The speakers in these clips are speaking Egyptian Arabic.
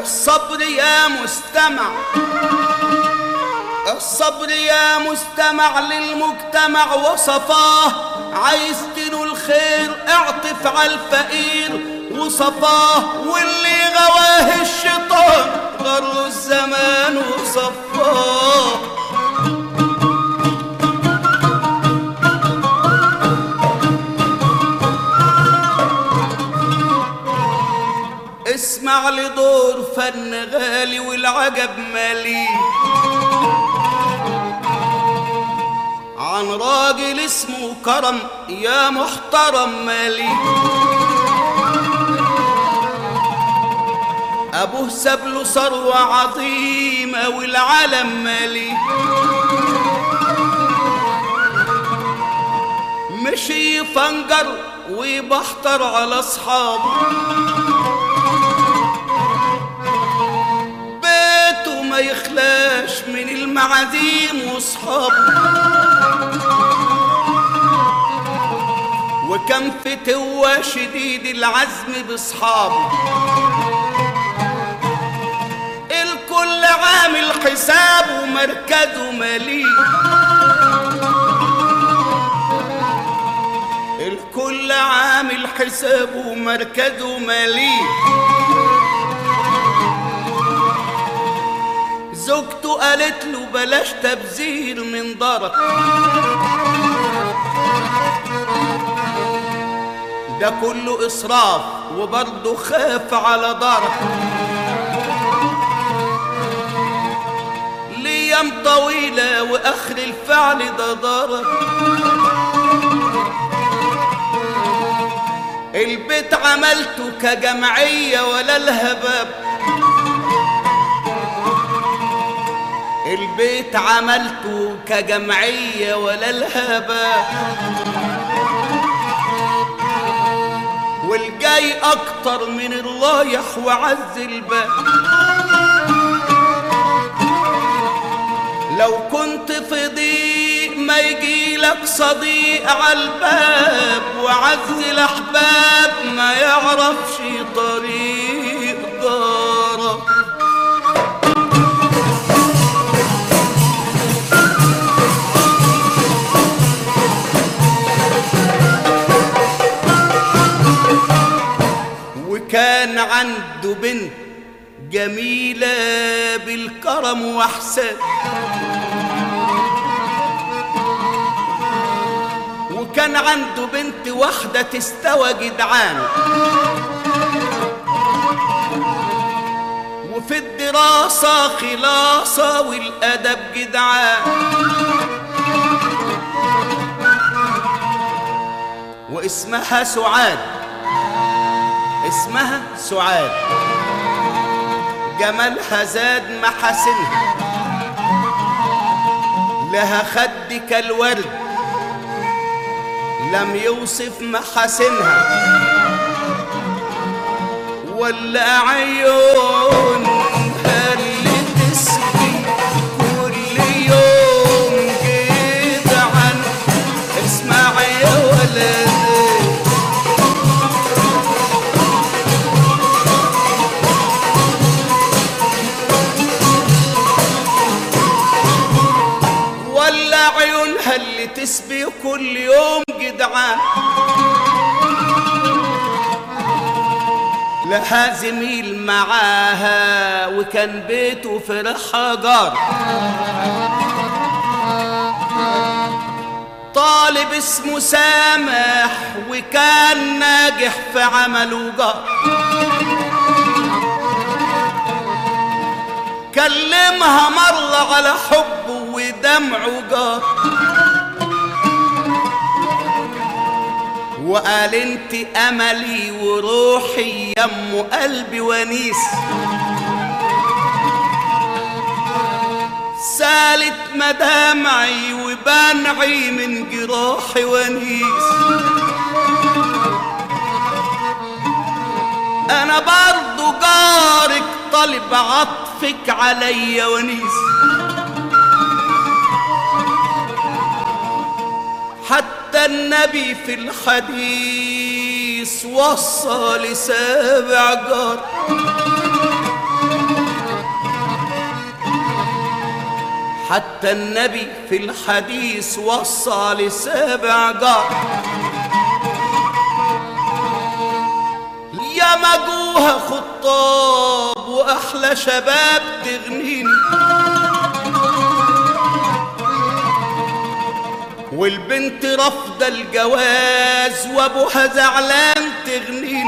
الصبر يا مستمع الصبر يا مستمع للمجتمع وصفاه عايز تنو الخير اعطف على الفقير وصفاه واللي غواه الشيطان غر الزمان وصفاه اسمع لدور فن غالي والعجب مالي عن راجل اسمه كرم يا محترم مالي ابوه ساب له ثروه عظيمه والعالم مالي مشي يفنجر ويبحتر على اصحابه بيته ما يخلاش من المعازيم واصحابه وكم فتوة شديد العزم باصحابه الكل عامل حسابه مركزه مليء الكل عامل حسابه مركزه مليء زوجته قالت له بلاش تبذير من دارك ده كله إسراف وبرضه خاف على دارك ليام طويلة وآخر الفعل ده دارك البيت عملته كجمعية ولا الهباب البيت عملته كجمعية ولا الهباب والجاي أكتر من الرايح وعز الباب لو كنت في ضيق ما يجيلك صديق عالباب وعز الأحباب ما يعرفش طريق دارك وكان عنده بنت جميلة بالكرم وإحسان وكان عنده بنت واحدة تستوى جدعان وفي الدراسة خلاصة والأدب جدعان واسمها سعاد اسمها سعاد جمالها زاد محاسنها لها خد كالورد لم يوصف محاسنها ولا عيون اللي تسقي كل يوم جدعان اسمع يا ولدي ولا عيونها اللي تسبي كل يوم جدعان لها زميل معاها وكان بيته في ريحها جار طالب اسمه سامح وكان ناجح في عمله جار كلمها مرة على حبه ودمعه جار وقال انت املي وروحي يم قلبي ونيس سالت مدامعي وبنعي من جراحي ونيس انا برضو جارك طالب عطفك عليا ونيس حتى النبي في الحديث وصى لسابع جار حتى النبي في الحديث وصى لسابع جار يا مجوها خطاب واحلى شباب تغنيني والبنت رافضة الجواز وابوها زعلان تغنيني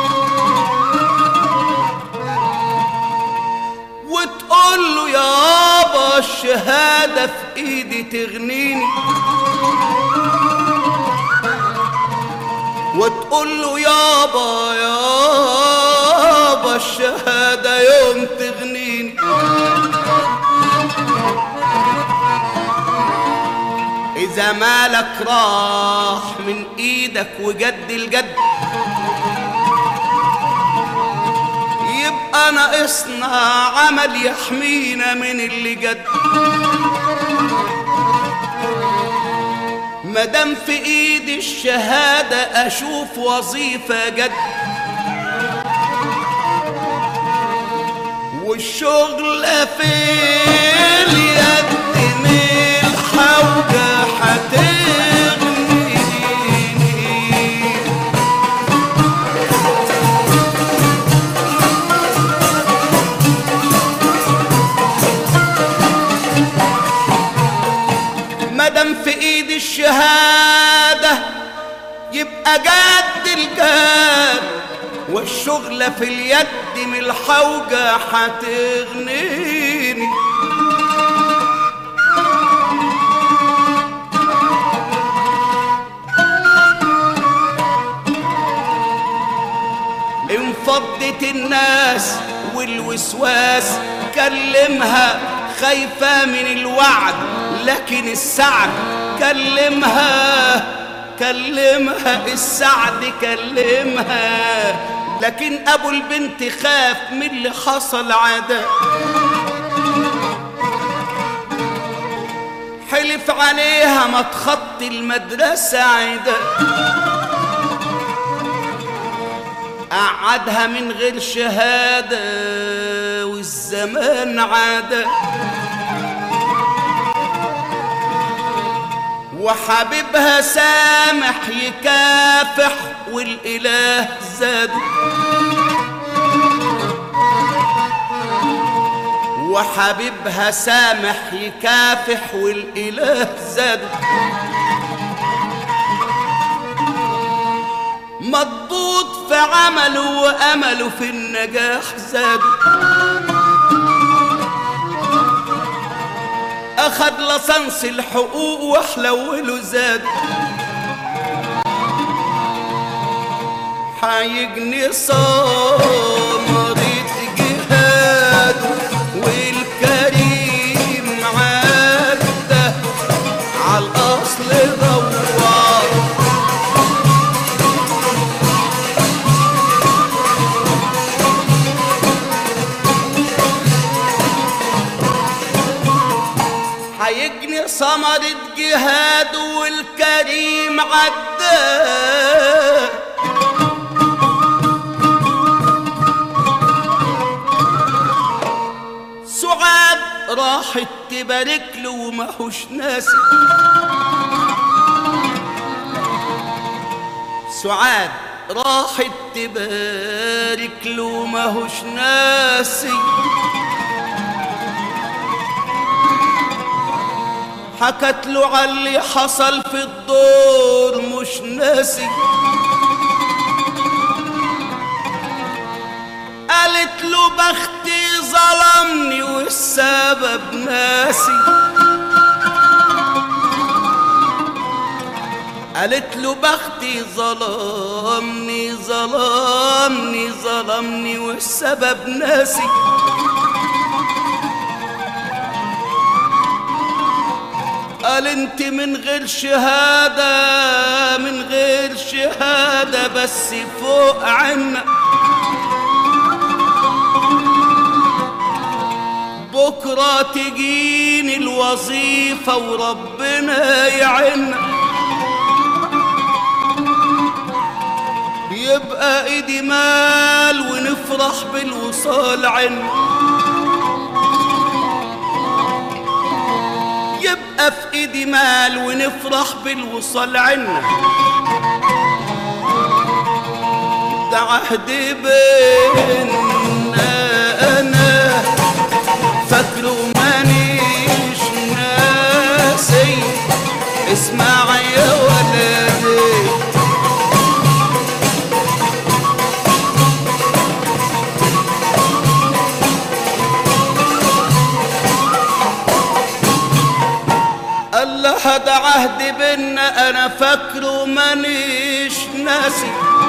وتقول له يابا الشهادة في ايدي تغنيني وتقول له يابا يابا الشهادة يوم تغنيني إذا مالك راح من إيدك وجد الجد يبقى ناقصنا عمل يحمينا من اللي جد مادام في ايدي الشهادة اشوف وظيفة جد والشغل في اليد من الحوجة هتغنيني مادام في ايدي الشهادة يبقى جد الجد والشغلة في اليد من الحوجة هتغنيني انفضت الناس والوسواس كلمها خايفة من الوعد لكن السعد كلمها كلمها السعد كلمها لكن ابو البنت خاف من اللي حصل عداء حلف عليها ما تخطي المدرسة عداء قعدها من غير شهادة والزمان عادة وحبيبها سامح يكافح والإله زاد وحبيبها سامح يكافح والإله زاد مضبوط في عمله وأمله في النجاح زاد أخد لصنص الحقوق وحلوله زاد حيجني صامرة جهاده والكريم عدى على الأصل دوار حيجني ثمرة جهاد والكريم عداه سعاد راحت تبارك له وماهوش ناسي سعاد راحت تبارك له وماهوش ناسي حكت له على اللي حصل في الدور مش ناسي قالت له بختي ظلمني والسبب ناسي قالت له بختي ظلمني ظلمني ظلمني والسبب ناسي قال انت من غير شهادة من غير شهادة بس فوق عنا بكرة تجيني الوظيفة وربنا يعنا يبقى ايدي مال ونفرح بالوصال عنا ويبقى في ايدي مال ونفرح بالوصال عنا ده عهد بينا انا فاكره مانيش ناسي اسمع يا ولدي الله هذا عهد بينا انا فاكره مانيش ناسي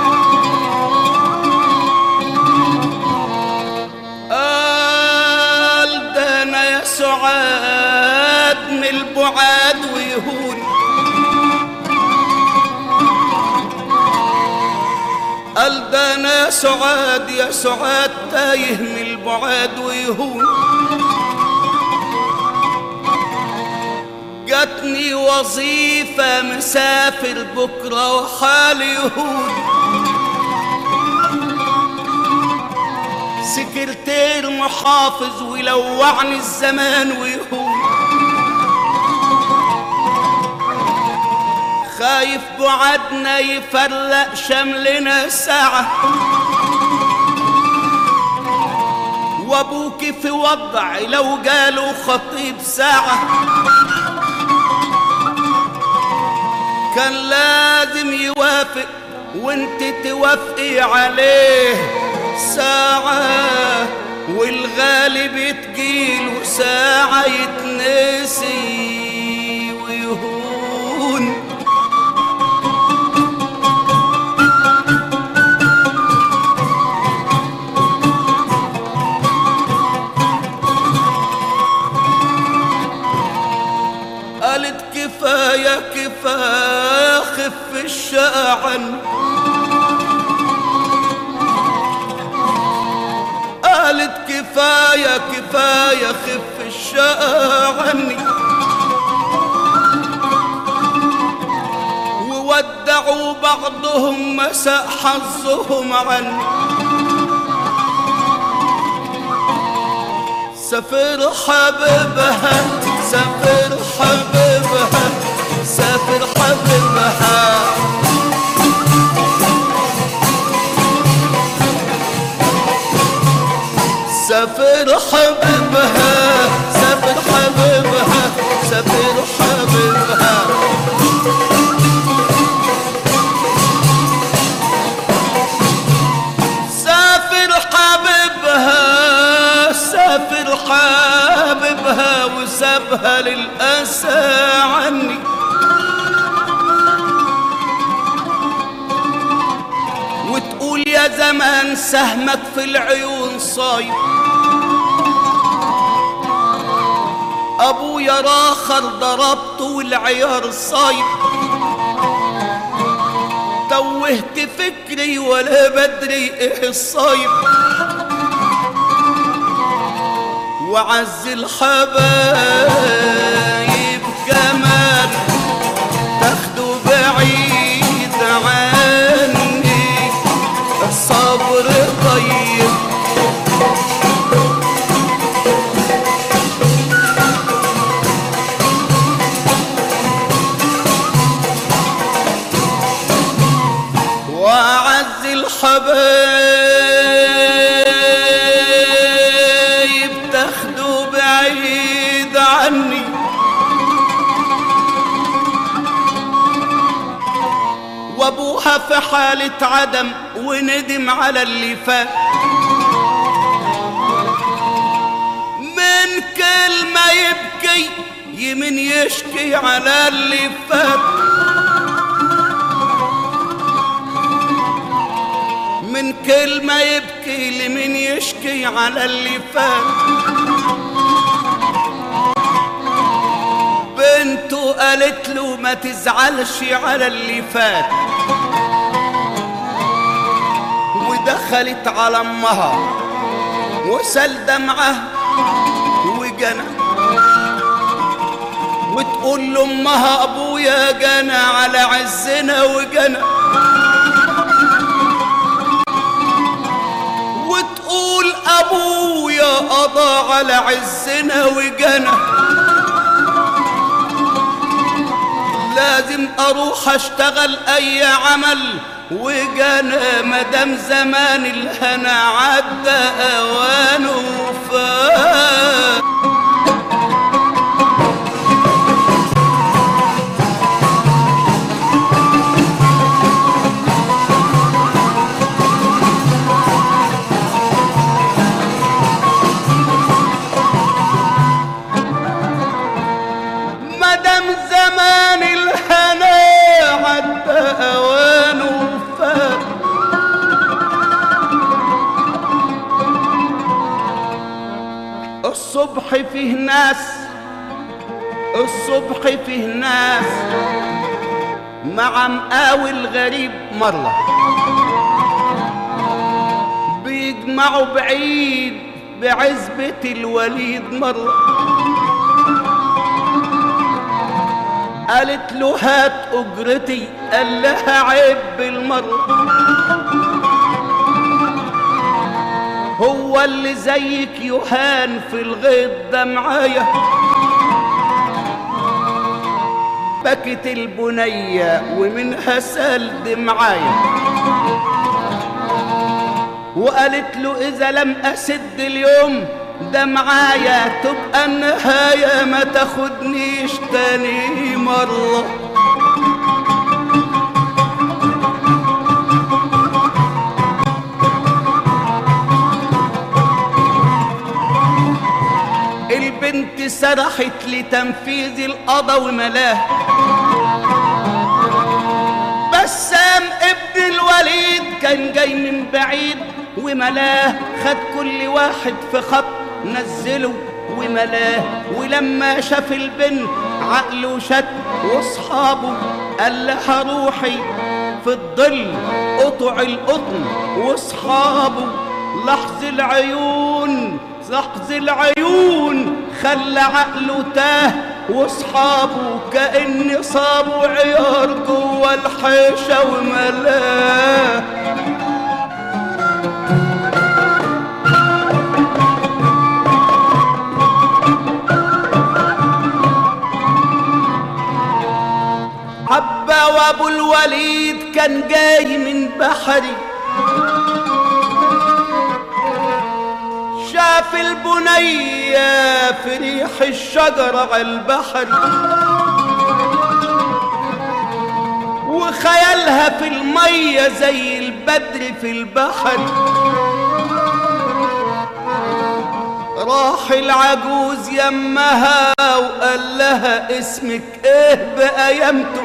قال ده انا يا سعاد من البعاد ويهون قال ده انا يا سعاد يا سعاد تايه من البعاد ويهون جاتني وظيفة مسافر بكرة وحالي يهون سكرتير محافظ ولوعني الزمان ويهون خايف بعدنا يفرق شملنا ساعة وابوك في وضع لو جاله خطيب ساعة كان لازم يوافق وانت توافقي عليه ساعة والغالب تجيله ساعة يتنسي ويهون قالت كفاية كفاية خف الشقى عني قالت كفاية كفاية خف الشقى عني وودعوا بعضهم مساء حظهم عني سافر حبيبها سافر حبيبها سافر حبيبها سافر حبيبها سافر حبيبها سافر حبيبها سافر حبيبها سافر حبيبها وسابها للأسى عني وتقول يا زمان سهمك في العيون صايب ابويا راخر ضربته والعيار صايب توهت فكري ولا بدري ايه الصايب وعز الحبايب كمان تاخده بعيد عني الصبر طيب وأعز الحبايب تاخده بعيد عني وابوها في حالة عدم وندم على اللي فات من كلمة يبكي يمن يشكي على اللي فات من كلمة يبكي لمن يشكي على اللي فات بنته قالت له ما تزعلش على اللي فات ودخلت على امها وسل دمعها وجنى وتقول لامها ابويا جنى على عزنا وجنى وتقول ابويا قضى على عزنا وجنى لازم اروح اشتغل اي عمل وجانا مدام زمان الهنا عدى اوانه فات مدام زمان الهنا عدى اوانه فات الصبح فيه ناس الصبح فيه ناس مع مقاول غريب مرة بيجمعوا بعيد بعزبة الوليد مرة قالت له هات اجرتي قال لها عيب بالمرة هو اللي زيك يهان في الغيط ده معايا بكت البنية ومنها سال دمعايا وقالت له إذا لم أسد اليوم ده معايا تبقى النهاية ما تاخدنيش تاني مرة البنت سرحت لتنفيذ القضا وملاه بسام ابن الوليد كان جاي من بعيد وملاه خد كل واحد في خط نزله وملاه ولما شاف البنت عقله شت واصحابه قال لها روحي في الظل قطع القطن واصحابه لحظ العيون لحظ العيون خلى عقله تاه واصحابه كأن صابوا عيار جوا الحيشة وملاه حبة وابو الوليد كان جاي من بحري شاف البنية في ريح الشجرة على البحر وخيالها في المية زي البدر في البحر راح العجوز يمها وقال لها اسمك ايه بقيامته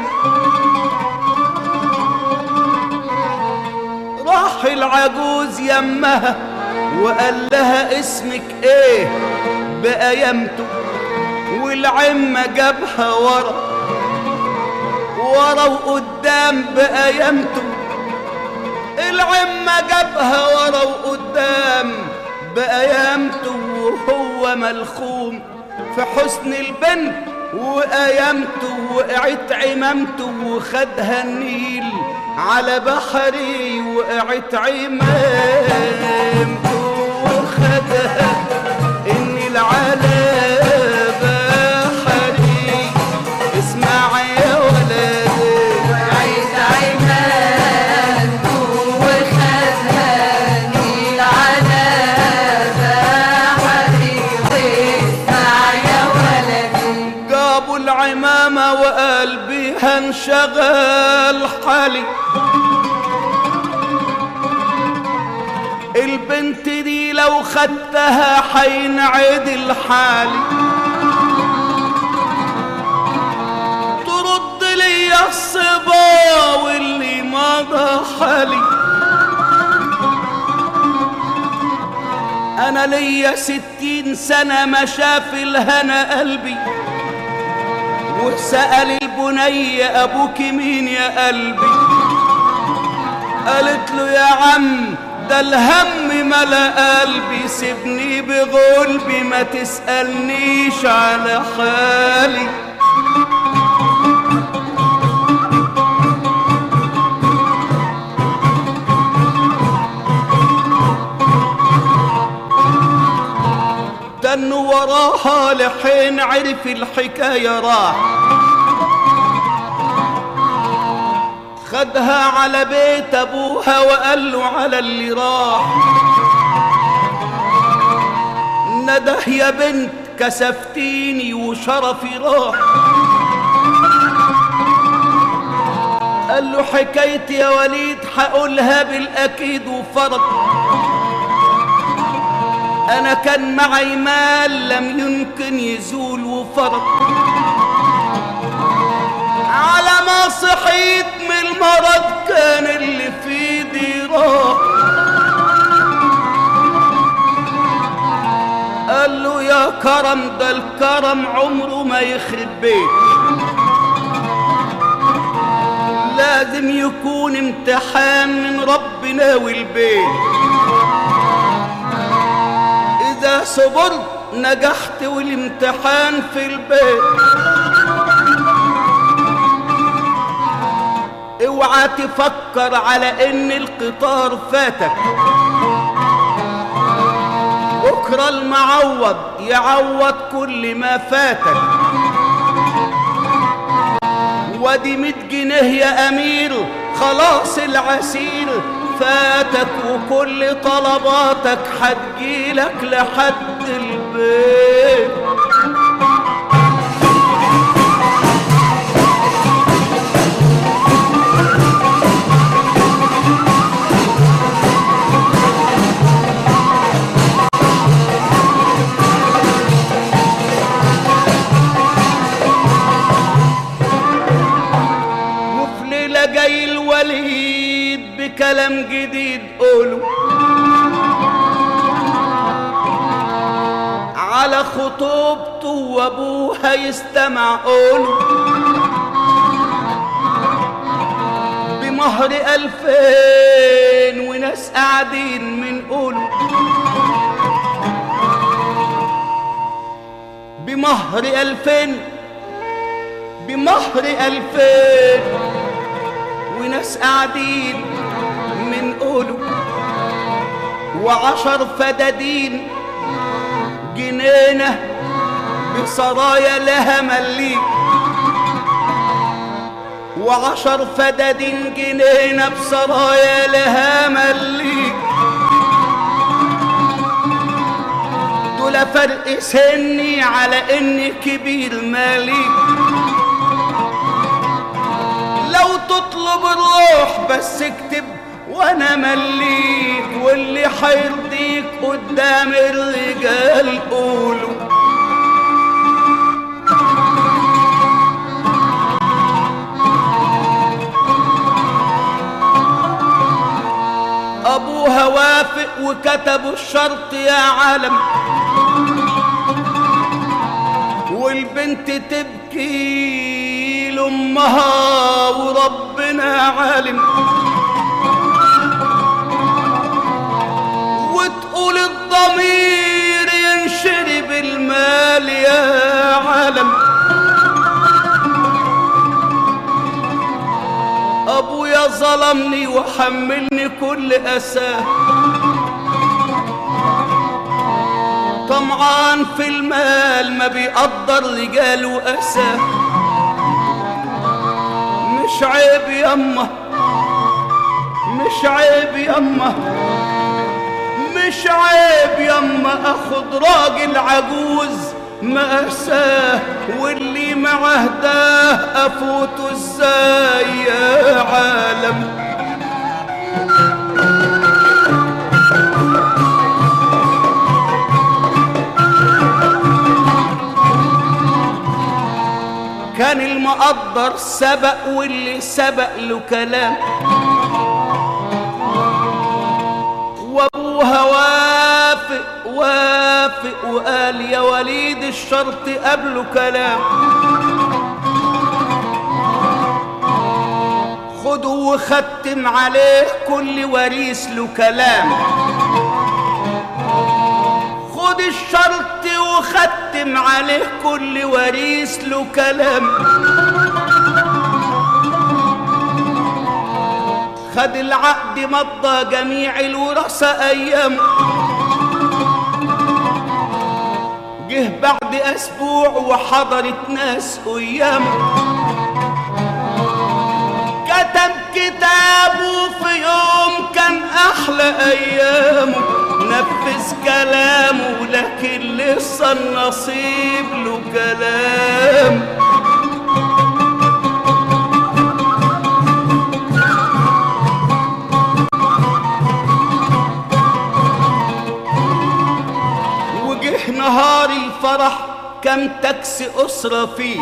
راح العجوز يمها وقال لها اسمك ايه بقيامته والعمة جابها ورا ورا وقدام بقيامته العمة جابها ورا وقدام بقيامته وهو ملخوم في حسن البنت وقيامته وقعت عمامته وخدها النيل على بحري وقعت عمامته وخدها النيل على بحري اسمع يا ولدي عيد عمامته وخدها نيل على بحري واسمع يا ولدي جابوا العمامة وقلبي هنشغل حالي البنت دي لو خدتها حينعدل حالي ترد لي الصبا واللي مضى حالي انا ليا ستين سنة ما شاف الهنا قلبي وسأل البني أبوك مين يا قلبي قالت له يا عم ده الهم ملا قلبي سيبني بغلبي ما تسألنيش على حالي تن وراها لحين عرف الحكاية راح خدها على بيت ابوها وقال له على اللي راح نده يا بنت كسفتيني وشرفي راح قال له حكايتي يا وليد حقولها بالاكيد وفرض انا كان معي مال لم يمكن يزول وفرض على ما صحيت من المرض كان اللي في ايدي راح قال له يا كرم ده الكرم عمره ما يخرب بيت لازم يكون امتحان من ربنا والبيت إذا صبرت نجحت والامتحان في البيت اوعى تفكر على ان القطار فاتك بكرة المعوض يعوض كل ما فاتك ودي ميت جنيه يا امير خلاص العسير فاتك وكل طلباتك هتجيلك لحد البيت وفي ليلة جاي الوليد بكلام جديد قوله على خطوبته وابوها يستمع قوله بمهر ألفين وناس قاعدين من قوله بمهر ألفين بمهر ألفين وناس قاعدين من قوله وعشر فدادين جنينة بسرايا لها مليك وعشر فدادين جنينة بسرايا لها مليك دول فرق سني على اني كبير مالك لو تطلب الروح بس اكتب وانا مليك واللي حيرضيك قدام الرجال قولوا ابوها وافق وكتبوا الشرط يا عالم والبنت تبكي لامها وربنا عالم وتقول الضمير ينشري بالمال يا عالم ابويا ظلمني وحملني كل اساه طمعان في المال ما بيقدر رجال واساه مش عيب يما مش عيب يما مش عيب يما اخد راجل عجوز مأساه واللي معاه ده افوته ازاي يا عالم كان المقدر سبق واللي سبق له كلام وابوها وافق وافق وقال يا وليد الشرط قبله كلام خده وختم عليه كل وريث له كلام خد الشرط وختم عليه كل وريث له كلام خد العقد مضى جميع الورثة أيام جه بعد أسبوع وحضرت ناس أيام كتب تابوا في يوم كان احلى ايامه نفذ كلامه لكن لسه النصيب له كلام وجه نهار الفرح كم تاكسي أسرة فيه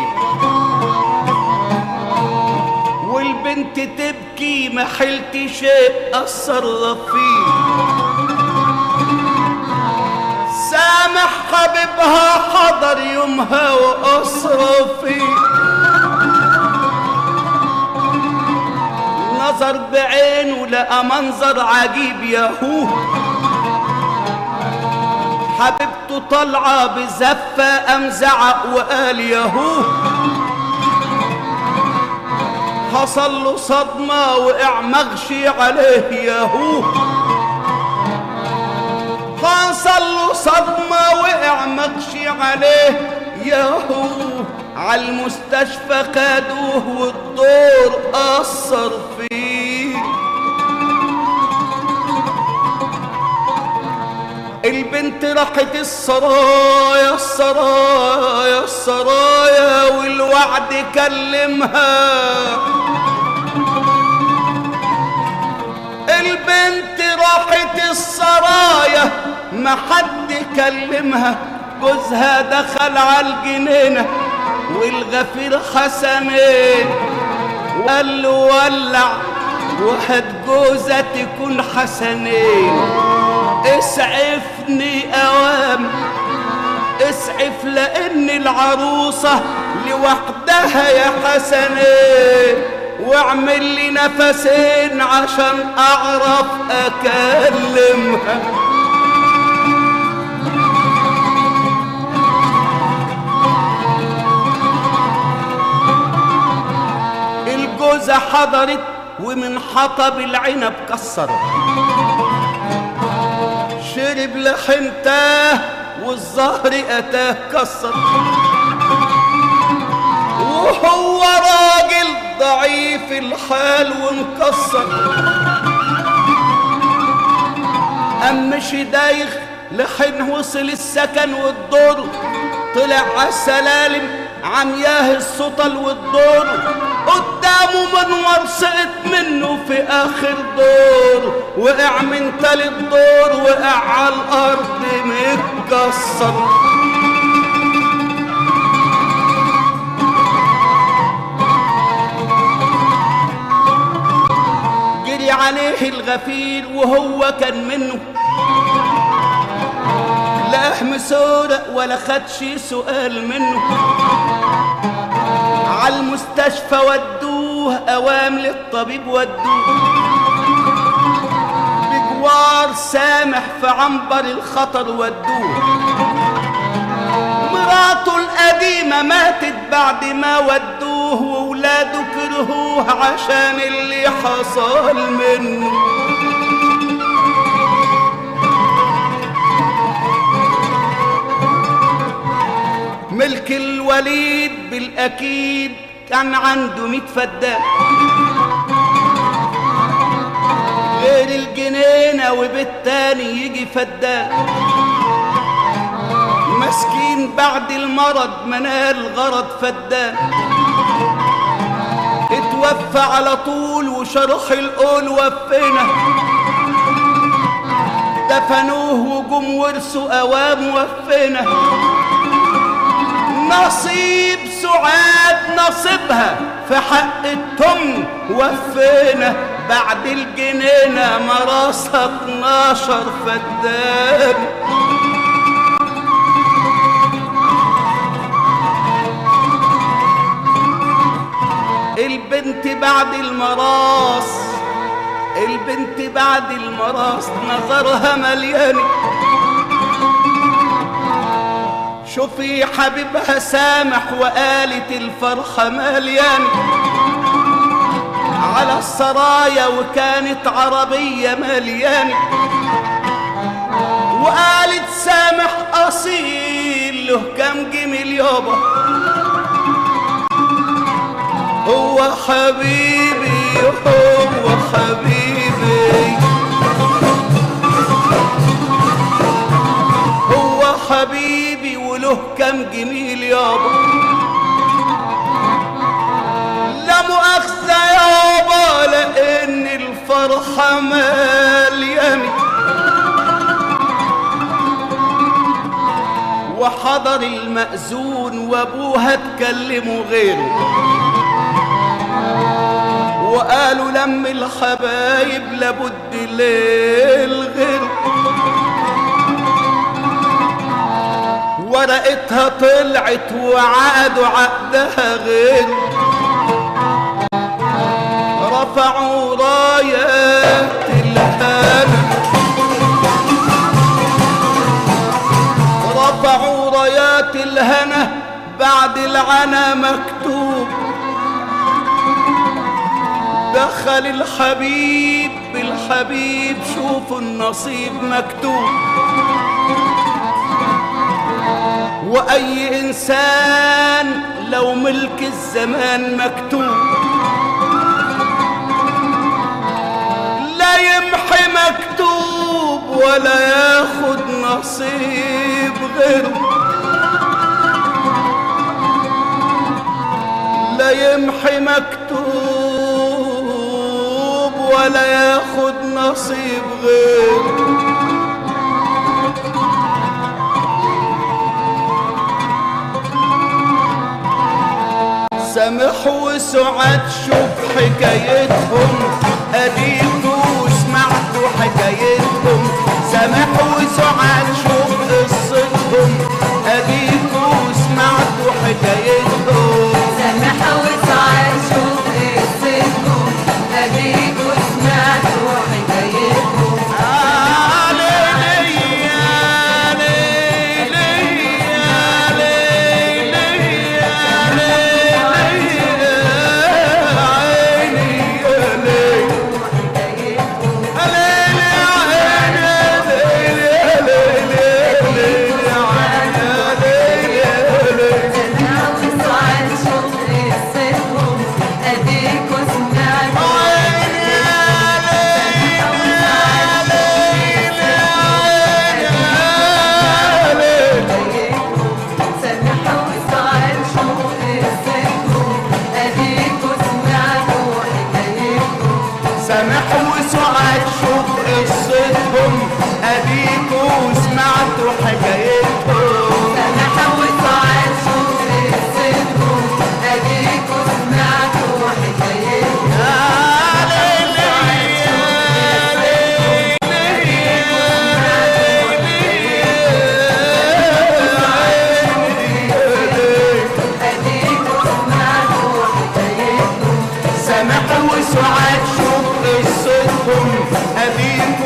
والبنت تبكي ما حلت شيء أتصرف فيه سامح حبيبها حضر يومها وأصرف فيه نظر بعينه لقى منظر عجيب ياهوه حبيبته طالعة بزفة قام زعق وقال ياهو حصل له صدمة وقع مغشي عليه ياهو حصل له صدمة وقع مغشي عليه ياهو عالمستشفى خدوه والدور أثر فيه البنت راحت السرايا السرايا السرايا والوعد كلمها البنت راحت السرايا ما حد كلمها جوزها دخل على الجنينة والغفير حسنين وقال له ولع وهات جوزة تكون حسنين اسعفني اوام اسعف لان العروسة لوحدها يا حسنين واعمل لي نفسين عشان اعرف اكلمها الجوزة حضرت ومن حطب العنب كسرت شرب لحمته والظهر اتاه كسر وهو راجل ضعيف الحال ومكسر قام مشي دايخ لحين وصل السكن والدور طلع على السلالم عمياه السطل والدور قدامه منور سقط منه في اخر دور وقع من تالت دور وقع على الارض متكسر جري عليه الغفير وهو كان منه لا مسورق ولا خدش سؤال منه على المستشفى ودوه اوام للطبيب ودوه بجوار سامح في عنبر الخطر ودوه مراته القديمة ماتت بعد ما ودوه وولاده كرهوه عشان اللي حصل منه ملك الوليد بالأكيد كان عنده ميت فدان غير الجنينة وبيت تاني يجي فدان مسكين بعد المرض منال غرض فدان اتوفى على طول وشرح القول وفينا دفنوه وجم ورثوا اوام وفينا نصيب سعاد نصيبها في حق التمن وفينا بعد الجنينة مراسة 12 فدان البنت بعد المراس البنت بعد المراس نظرها مليان شوفي حبيبها سامح وقالت الفرحة مليان على السرايا وكانت عربية مليانة وقالت سامح أصيل له كام جميل يابا هو حبيبي هو كم جميل يابا لا مؤاخذة يابا لأن الفرحة ملياني وحضر المأذون وابوها اتكلموا غيره وقالوا لم الحبايب لابد ليل غيره ورقتها طلعت وعادوا عقدها غيره رفعوا رايات الهنا رفعوا رايات الهنا بعد العنا مكتوب دخل الحبيب بالحبيب شوفوا النصيب مكتوب واي انسان لو ملك الزمان مكتوب لا يمحي مكتوب ولا ياخد نصيب غيره لا يمحي مكتوب ولا ياخد نصيب غيره سامح وسعاد شوف حكايتهم اديكوا سمعتوا حكايتهم سامح وسعاد شوف قصتهم اديكوا سمعتوا حكايتهم سامح وسعاد شوف قصتكم اديكوا سمعتوا حكايتكم سامح وسعاد شوف قصتكم اديكوا سمعتوا سامح وسعاد شوف قصتكم اديكوا سمعتوا حكايتكم سامح وسعاد شوف قصتهم اديكوا سمعتوا حكايتهم سامح وسعاد شوف قصتكم اديكوا سمعتوا حكايتكم اديكوا سمعتوا حكايتكم سامح وسعاد شوف قصتهم اديكوا